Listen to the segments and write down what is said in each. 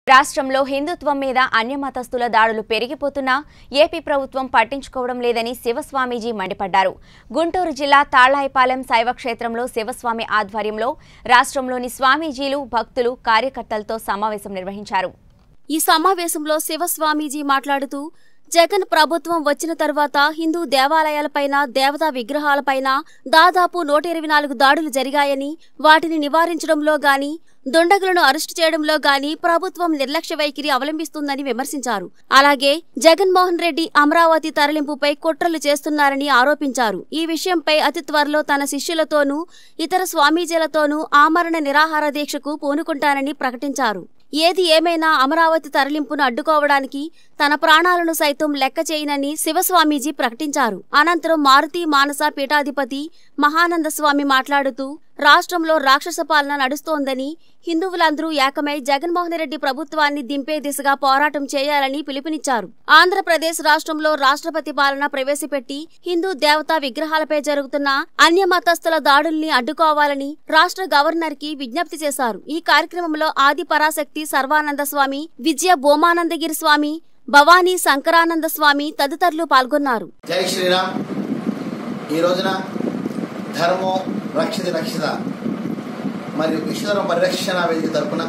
రాష్ట్రంలో హిందుత్వం మీద అన్యమతస్థుల దాడులు పెరిగిపోతున్నా ఏపీ ప్రభుత్వం పట్టించుకోవడం లేదని శివస్వామీజీ మండిపడ్డారు గుంటూరు జిల్లా తాళ్లాయిపాలెం శైవక్షేత్రంలో శివస్వామి ఆధ్వర్యంలో రాష్ట్రంలోని స్వామీజీలు భక్తులు కార్యకర్తలతో సమావేశం నిర్వహించారు ఈ సమావేశంలో శివస్వామీజీ మాట్లాడుతూ జగన్ ప్రభుత్వం వచ్చిన తర్వాత హిందూ దేవాలయాలపైన దేవతా విగ్రహాలపైన దాదాపు నూట ఇరవై నాలుగు దాడులు జరిగాయని వాటిని నివారించడంలో గాని దుండగులను అరెస్టు చేయడంలో గాని ప్రభుత్వం నిర్లక్ష్య వైఖరి అవలంబిస్తుందని విమర్శించారు అలాగే జగన్మోహన్ రెడ్డి అమరావతి తరలింపుపై కుట్రలు చేస్తున్నారని ఆరోపించారు ఈ విషయంపై అతి త్వరలో తన శిష్యులతోనూ ఇతర స్వామీజీలతోనూ ఆమరణ నిరాహార దీక్షకు పూనుకుంటానని ప్రకటించారు ఏది ఏమైనా అమరావతి తరలింపును అడ్డుకోవడానికి తన ప్రాణాలను సైతం లెక్క చేయనని శివస్వామీజీ ప్రకటించారు అనంతరం మారుతి మానస పీఠాధిపతి మహానంద స్వామి మాట్లాడుతూ రాష్ట్రంలో రాక్షస పాలన నడుస్తోందని హిందువులందరూ ఏకమై జగన్మోహన్ రెడ్డి ప్రభుత్వాన్ని దింపే దిశగా పోరాటం చేయాలని పిలుపునిచ్చారు ఆంధ్రప్రదేశ్ రాష్ట్రంలో రాష్ట్రపతి పాలన ప్రవేశపెట్టి హిందూ దేవతా విగ్రహాలపై జరుగుతున్న అన్య మతస్థుల దాడుల్ని అడ్డుకోవాలని రాష్ట్ర గవర్నర్ కి విజ్ఞప్తి చేశారు ఈ కార్యక్రమంలో ఆది పరాశక్తి సర్వానంద స్వామి విజయ భూమానందగిరి స్వామి భవానీ శంకరానంద స్వామి తదితరులు పాల్గొన్నారు జై శ్రీరామ్ ఈ రోజున ధర్మో రక్షిత రక్షిత మరియు విశ్వధర్మ పరిరక్షణ వేదిక తరపున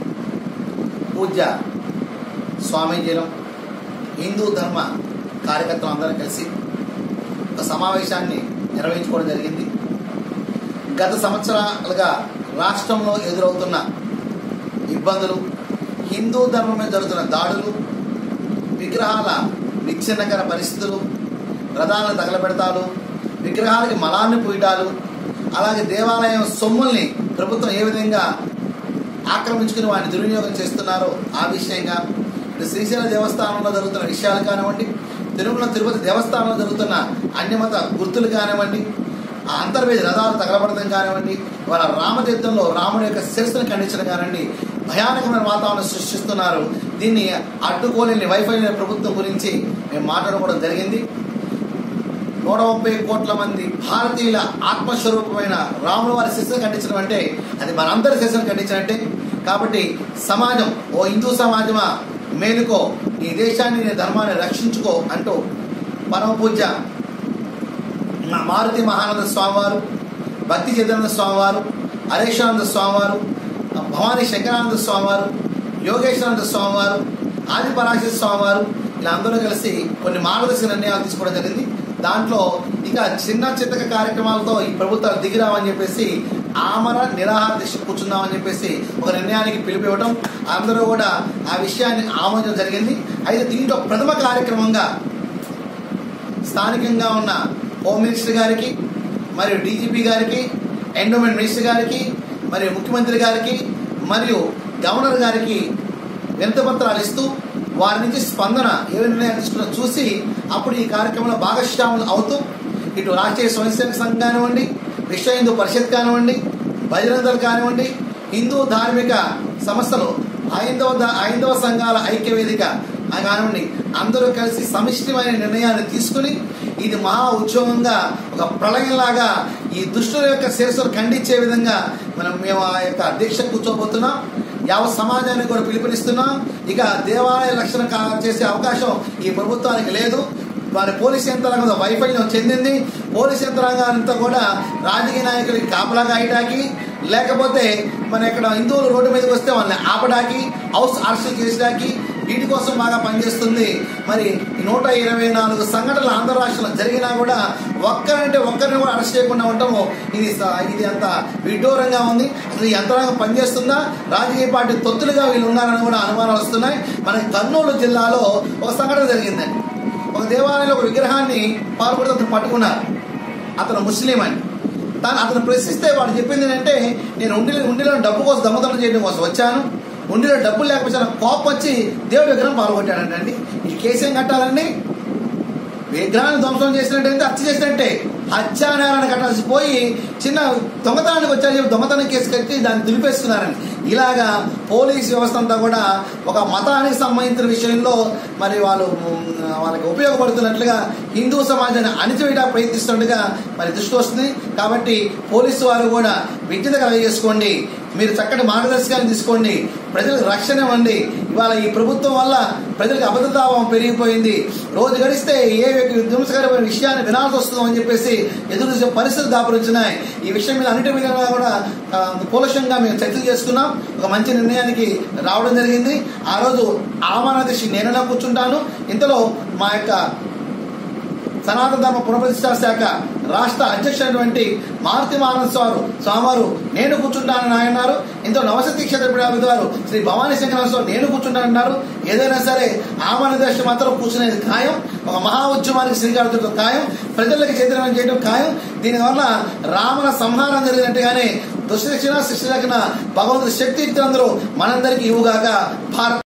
పూజ్య స్వామీజీలం హిందూ ధర్మ కార్యకర్తలు అందరం కలిసి ఒక సమావేశాన్ని నిర్వహించుకోవడం జరిగింది గత సంవత్సరాలుగా రాష్ట్రంలో ఎదురవుతున్న ఇబ్బందులు హిందూ ధర్మం మీద జరుగుతున్న దాడులు విగ్రహాల విచ్ఛిన్నకర పరిస్థితులు రథాలను తగలబెడతాలు విగ్రహాలకి మలాన్ని పూయటాలు అలాగే దేవాలయం సొమ్ముల్ని ప్రభుత్వం ఏ విధంగా ఆక్రమించుకుని వాటిని దుర్వినియోగం చేస్తున్నారో ఆ విషయంగా ఇటు శ్రీశైల దేవస్థానంలో జరుగుతున్న విషయాలు కానివ్వండి తిరుమల తిరుపతి దేవస్థానంలో జరుగుతున్న అన్యమత గుర్తులు కానివ్వండి ఆ అంతర్వేది రథాలు తగలబడడం కానివ్వండి వాళ్ళ రామతీర్థంలో రాముడి యొక్క శిరస్సును ఖండించడం కానివ్వండి భయానకమైన వాతావరణం సృష్టిస్తున్నారు దీన్ని అడ్డుకోలేని వైఫల్య ప్రభుత్వం గురించి మేము మాట్లాడుకోవడం జరిగింది నూట ముప్పై కోట్ల మంది భారతీయుల ఆత్మస్వరూపమైన రాముల వారి శిశువు ఖండించడం అంటే అది మనందరి శిశువుని ఖండించినట్టే కాబట్టి సమాజం ఓ హిందూ సమాజమా మేలుకో నీ దేశాన్ని నీ ధర్మాన్ని రక్షించుకో అంటూ పరమ పూజ్య మా మారుతి మహానంద స్వామివారు భక్తి చైతన్య స్వామివారు హరేశానంద స్వామివారు భవానీ శంకరానంద స్వామివారు యోగేశ్వరానంద స్వామివారు ఆది పరాశర స్వామివారు ఇలా అందరూ కలిసి కొన్ని మార్గదర్శక నిర్ణయాలు తీసుకోవడం జరిగింది దాంట్లో ఇక చిన్న చిత్తక కార్యక్రమాలతో ఈ ప్రభుత్వాలు దిగిరావని చెప్పేసి ఆమర నిరాహార దీక్ష కూర్చుందామని చెప్పేసి ఒక నిర్ణయానికి పిలిపివ్వడం అందరూ కూడా ఆ విషయాన్ని ఆమోదించడం జరిగింది అయితే దీంట్లో ప్రథమ కార్యక్రమంగా స్థానికంగా ఉన్న హోమ్ మినిస్టర్ గారికి మరియు డీజీపీ గారికి ఎండోమెంట్ మినిస్టర్ గారికి మరియు ముఖ్యమంత్రి గారికి మరియు గవర్నర్ గారికి వినతిపత్రాలు ఇస్తూ వారి నుంచి స్పందన ఏ నిర్ణయం తీసుకున్నా చూసి అప్పుడు ఈ కార్యక్రమంలో భాగస్వాములు అవుతూ ఇటు రాష్ట్రీయ స్వయంసేవక సంఘం కానివ్వండి విశ్వ హిందూ పరిషత్ కానివ్వండి బజరంగదళ్ కానివ్వండి హిందూ ధార్మిక సంస్థలు ఐందవ ద- ఐందవ సంఘాల ఐక్య వేదిక ఆ కానివ్వండి అందరూ కలిసి సమిష్టిమైన నిర్ణయాన్ని తీసుకుని ఇది మహా ఉద్యోగంగా ఒక ప్రళయంలాగా ఈ దుష్టుల యొక్క శిరస్సులు ఖండించే విధంగా మనం మేము ఆ యొక్క దీక్ష కూర్చోబోతున్నాం యావత్ సమాజానికి కూడా పిలుపునిస్తున్నాం ఇక దేవాలయ రక్షణ కా- చేసే అవకాశం ఈ ప్రభుత్వానికి లేదు వారి పోలీస్ యంత్రాంగం వైఫల్యం చెందింది పోలీస్ యంత్రాంగాలంతా కూడా రాజకీయ నాయకులకి కాపలా కాయటానికి లేకపోతే మన ఇక్కడ హిందువులు రోడ్డు మీదకి వస్తే వాళ్ళని ఆపడానికి హౌస్ అరెస్ట్ చేసడానికి వీటి కోసం బాగా పనిచేస్తుంది మరి ఈ నూట ఇరవై నాలుగు సంఘటనలు ఆంధ్ర రాష్ట్రంలో జరిగినా కూడా ఒక్కరంటే ఒక్కరిని కూడా అరెస్ట్ చేయకుండా ఉండటము ఇది స- ఇది అంత విడ్డూరంగా ఉంది అసలు ఈ యంత్రాంగం పనిచేస్తుందా రాజకీయ పార్టీ తొత్తులుగా వీళ్ళు ఉన్నారని కూడా అనుమానాలు వస్తున్నాయి మనకి కర్నూలు జిల్లాలో ఒక సంఘటన జరిగిందండి ఒక దేవాలయంలో ఒక విగ్రహాన్ని పాల్పడితే అతను పట్టుకున్నారు అతను ముస్లిం అని దాన్ని అతను ప్రశ్నిస్తే వాడు చెప్పింది ఏంటంటే నేను ఉండిలో ఉండిలో డబ్బు కోసం దొంగతనం చేయడం కోసం వచ్చాను ఉండిలో డబ్బులు లేకపోతే నాకు కోపం వచ్చి దేవుడి విగ్రహం పాల్గొట్టాడంటండి ఈ కేసు ఏం కట్టాలండి విగ్రహాన్ని ధ్వంసం చేసినట్టయితే హత్య చేసినట్టే హత్య నేరాన్ని కట్టాల్సి పోయి చిన్న దొంగతనానికి వచ్చారని చెప్పి దొంగతనం కేసు కట్టి దాన్ని దులిపేస్తున్నారని ఇలాగా పోలీస్ వ్యవస్థ అంతా కూడా ఒక మతానికి సంబంధించిన విషయంలో మరి వాళ్ళు ఉమ్, వాళ్ళకి ఉపయోగపడుతున్నట్లుగా హిందూ సమాజాన్ని అణిచివేయడానికి ప్రయత్నిస్తున్నట్టుగా మరి దృష్టి వస్తుంది కాబట్టి పోలీసు వారు కూడా విజ్ఞత కలగజేసుకోండి మీరు చక్కటి మార్గదర్శకాలు తీసుకోండి ప్రజలకు రక్షణ ఇవ్వండి ఇవాళ ఈ ప్రభుత్వం వల్ల ప్రజలకు అభద్రతాభావం పెరిగిపోయింది రోజు గడిస్తే ఏ వ్యక్తి విధ్వంసకరమైన విషయాన్ని వినాల్సి వస్తుందో అని చెప్పేసి ఎదురు చూసే పరిస్థితులు దాపురించినాయి ఈ విషయం మీద అన్నిటి మీద కూడా ఆ, కూలశంగా మేము చర్చలు చేసుకున్నాం ఒక మంచి నిర్ణయానికి రావడం జరిగింది ఆ రోజు ఆమానాదశి నేనలా కూర్చుంటాను ఇంతలో మా యొక్క సనాతన ధర్మ పునఃప్రతిష్టా శాఖ రాష్ట్ర అధ్యక్షుడైనటువంటి మారుతి మానవ స్వారు స్వామివారు నేను కూర్చుంటానని ఆయన అన్నారు ఇంతో నవశక్తి క్షేత్ర పీఠాధిపతి వారు శ్రీ భవానీ శంకర స్వామి నేను కూర్చుంటానన్నారు ఏదైనా సరే ఆమన దశ మాత్రం కూర్చునేది ఖాయం ఒక మహా ఉద్యమానికి శ్రీకారం చుట్టడం ఖాయం ప్రజలకు చైతన్యం చేయడం ఖాయం దీనివల్ల రావణ సంహారం జరిగినట్టుగానే దుష్టదక్షిణ శిక్షణ భగవంతుడి శక్తి అందరూ మనందరికీ ఇవ్వగాక భారత్